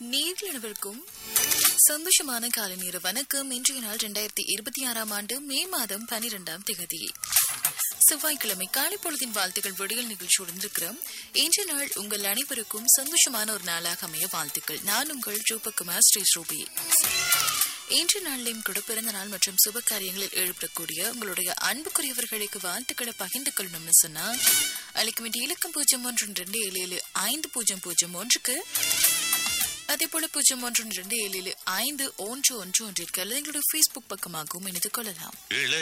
நேர்கள் அனைவருக்கும் சந்தோஷமான காலை நேர வணக்கம் இன்றைய நாள் இரண்டாயிரத்தி இருபத்தி ஆறாம் ஆண்டு மே மாதம் பனிரெண்டாம் திகதி செவ்வாய்க்கிழமை காலை பொழுதின் வாழ்த்துக்கள் விடியல் நிகழ்ச்சியுடன் இருக்கிறோம் இன்றைய நாள் உங்கள் அனைவருக்கும் சந்தோஷமான ஒரு நாளாக அமைய வாழ்த்துக்கள் நான் உங்கள் ரூபகுமார் ஸ்ரீ ஸ்ரூபி இன்று நாளிலும் கூட பிறந்த நாள் மற்றும் சுப காரியங்களில் ஈடுபடக்கூடிய உங்களுடைய அன்புக்குரியவர்களுக்கு வாழ்த்துக்களை பகிர்ந்து கொள்ளணும்னு சொன்னா அழைக்க வேண்டிய இலக்கம் பூஜ்ஜியம் ஒன்று ரெண்டு ஏழு ஏழு ஐந்து பூஜ்ஜியம் பூஜ்ஜியம் ஒன்றுக்கு அதே போல பூஜ்ஜியம் ஒன்று ரெண்டு ஏழு ஏழு ஐந்து ஒன்று ஒன்று ஒன்றிற்கு அல்லது எங்களுடைய ஃபேஸ்புக் பக்கமாகவும் இணைந்து கொள்ளலாம் இளைய